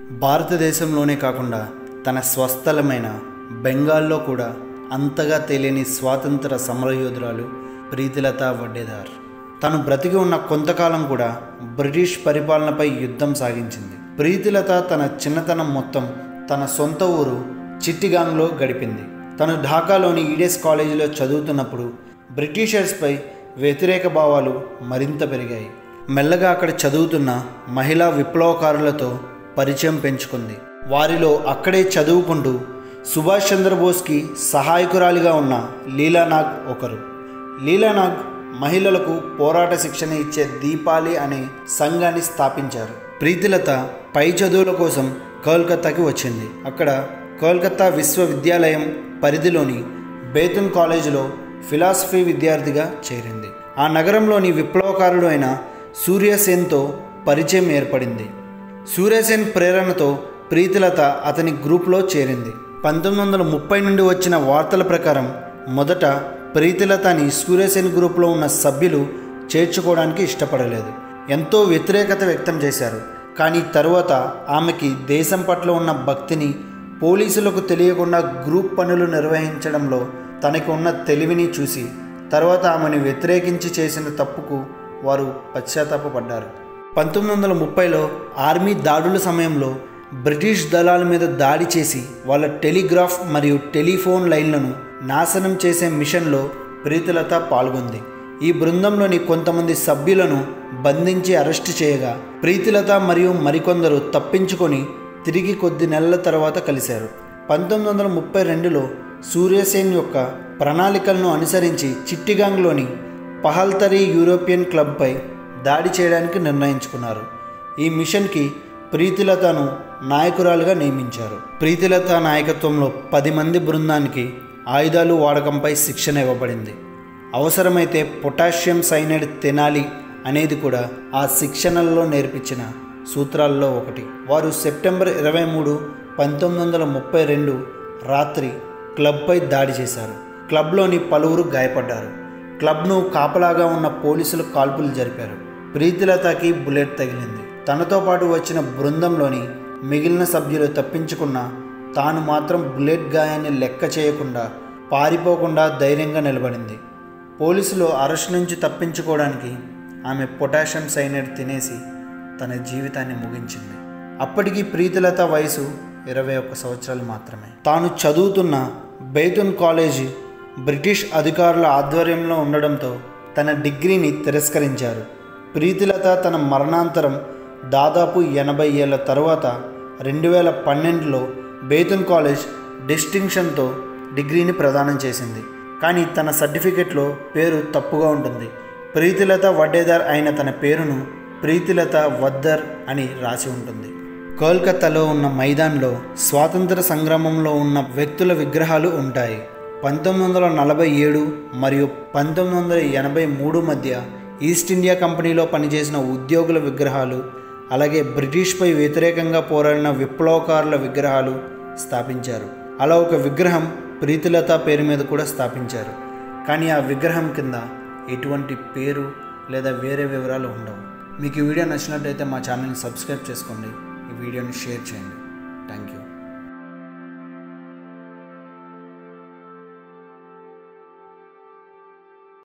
భారతదేశంలోనే కాకుండా తన స్వస్థలమైన బెంగాల్లో కూడా అంతగా తెలియని స్వాతంత్ర సమరయోధురాలు ప్రీతిలత వడ్డేదార్ తను బ్రతికి ఉన్న కొంతకాలం కూడా బ్రిటిష్ పరిపాలనపై యుద్ధం సాగించింది ప్రీతిలత తన చిన్నతనం మొత్తం తన సొంత ఊరు చిట్టిగాంగ్లో గడిపింది తను ఢాకాలోని ఈడెస్ కాలేజీలో చదువుతున్నప్పుడు బ్రిటిషర్స్పై వ్యతిరేక భావాలు మరింత పెరిగాయి మెల్లగా అక్కడ చదువుతున్న మహిళా విప్లవకారులతో పరిచయం పెంచుకుంది వారిలో అక్కడే చదువుకుంటూ సుభాష్ చంద్రబోస్కి సహాయకురాలిగా ఉన్న లీలానాగ్ ఒకరు లీలానాగ్ మహిళలకు పోరాట శిక్షణ ఇచ్చే దీపాలి అనే సంఘాన్ని స్థాపించారు ప్రీతిలత పై చదువుల కోసం కోల్కతాకి వచ్చింది అక్కడ కోల్కతా విశ్వవిద్యాలయం పరిధిలోని బేతున్ కాలేజీలో ఫిలాసఫీ విద్యార్థిగా చేరింది ఆ నగరంలోని విప్లవకారుడు అయిన సూర్యసేన్తో పరిచయం ఏర్పడింది సూర్యసేన్ ప్రేరణతో ప్రీతిలత అతని గ్రూప్లో చేరింది పంతొమ్మిది వందల ముప్పై నుండి వచ్చిన వార్తల ప్రకారం మొదట ప్రీతిలతని సూర్యసేన్ గ్రూప్లో ఉన్న సభ్యులు చేర్చుకోవడానికి ఇష్టపడలేదు ఎంతో వ్యతిరేకత వ్యక్తం చేశారు కానీ తరువాత ఆమెకి దేశం పట్ల ఉన్న భక్తిని పోలీసులకు తెలియకుండా గ్రూప్ పనులు నిర్వహించడంలో తనకు ఉన్న తెలివిని చూసి తర్వాత ఆమెను వ్యతిరేకించి చేసిన తప్పుకు వారు పశ్చాత్తాపపడ్డారు పంతొమ్మిది వందల ముప్పైలో ఆర్మీ దాడుల సమయంలో బ్రిటిష్ దళాల మీద దాడి చేసి వాళ్ళ టెలిగ్రాఫ్ మరియు టెలిఫోన్ లైన్లను నాశనం చేసే మిషన్లో ప్రీతిలత పాల్గొంది ఈ బృందంలోని కొంతమంది సభ్యులను బంధించి అరెస్టు చేయగా ప్రీతిలత మరియు మరికొందరు తప్పించుకొని తిరిగి కొద్ది నెలల తర్వాత కలిశారు పంతొమ్మిది వందల ముప్పై రెండులో సూర్యసేన్ యొక్క ప్రణాళికలను అనుసరించి చిట్టిగాంగ్లోని పహల్తరీ యూరోపియన్ క్లబ్పై దాడి చేయడానికి నిర్ణయించుకున్నారు ఈ మిషన్కి ప్రీతిలతను నాయకురాలుగా నియమించారు ప్రీతిలత నాయకత్వంలో పది మంది బృందానికి ఆయుధాలు వాడకంపై శిక్షణ ఇవ్వబడింది అవసరమైతే పొటాషియం సైనైడ్ తినాలి అనేది కూడా ఆ శిక్షణల్లో నేర్పించిన సూత్రాల్లో ఒకటి వారు సెప్టెంబర్ ఇరవై మూడు పంతొమ్మిది వందల ముప్పై రెండు రాత్రి క్లబ్పై దాడి చేశారు క్లబ్లోని పలువురు గాయపడ్డారు క్లబ్ను కాపలాగా ఉన్న పోలీసులు కాల్పులు జరిపారు ప్రీతిలతకి బుల్లెట్ తగిలింది తనతో పాటు వచ్చిన బృందంలోని మిగిలిన సభ్యులు తప్పించుకున్న తాను మాత్రం బుల్లెట్ గాయాన్ని లెక్క చేయకుండా పారిపోకుండా ధైర్యంగా నిలబడింది పోలీసులు అరెస్ట్ నుంచి తప్పించుకోవడానికి ఆమె పొటాషియం సైనైడ్ తినేసి తన జీవితాన్ని ముగించింది అప్పటికి ప్రీతిలత వయసు ఇరవై ఒక్క సంవత్సరాలు మాత్రమే తాను చదువుతున్న బేతున్ కాలేజీ బ్రిటిష్ అధికారుల ఆధ్వర్యంలో ఉండడంతో తన డిగ్రీని తిరస్కరించారు ప్రీతిలత తన మరణాంతరం దాదాపు ఎనభై ఏళ్ల తరువాత రెండు వేల పన్నెండులో బేతున్ కాలేజ్ డిస్టింక్షన్తో డిగ్రీని ప్రదానం చేసింది కానీ తన సర్టిఫికెట్లో పేరు తప్పుగా ఉంటుంది ప్రీతిలత వడ్డేదార్ అయిన తన పేరును ప్రీతిలత వద్దర్ అని రాసి ఉంటుంది కోల్కతాలో ఉన్న మైదాన్లో స్వాతంత్ర సంగ్రామంలో ఉన్న వ్యక్తుల విగ్రహాలు ఉంటాయి పంతొమ్మిది వందల నలభై ఏడు మరియు పంతొమ్మిది వందల ఎనభై మూడు మధ్య ఈస్ట్ ఇండియా కంపెనీలో పనిచేసిన ఉద్యోగుల విగ్రహాలు అలాగే బ్రిటిష్పై వ్యతిరేకంగా పోరాడిన విప్లవకారుల విగ్రహాలు స్థాపించారు అలా ఒక విగ్రహం ప్రీతిలత పేరు మీద కూడా స్థాపించారు కానీ ఆ విగ్రహం కింద ఎటువంటి పేరు లేదా వేరే వివరాలు ఉండవు మీకు ఈ వీడియో నచ్చినట్టయితే మా ఛానల్ని సబ్స్క్రైబ్ చేసుకోండి ఈ వీడియోని షేర్ చేయండి థ్యాంక్ యూ